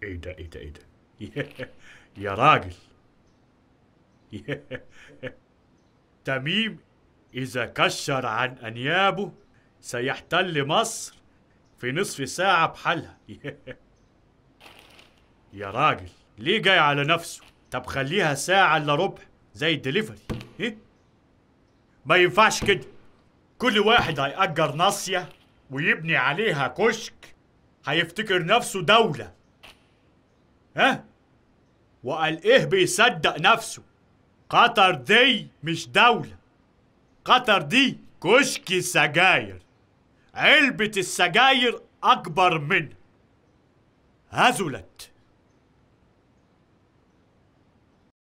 ايه ده ايه ده ايه ده يا راجل تميم إذا كشر عن أنيابه سيحتل مصر في نصف ساعة بحالها يا راجل ليه جاي على نفسه طب خليها ساعة إلا ربع زي الدليفري إيه؟ ما ينفعش كده كل واحد هيأجر ناصية ويبني عليها كشك هيفتكر نفسه دولة ها؟ وقال إيه بيصدق نفسه قطر دي مش دولة قطر دي كشك سجاير علبة السجاير أكبر منها هزلت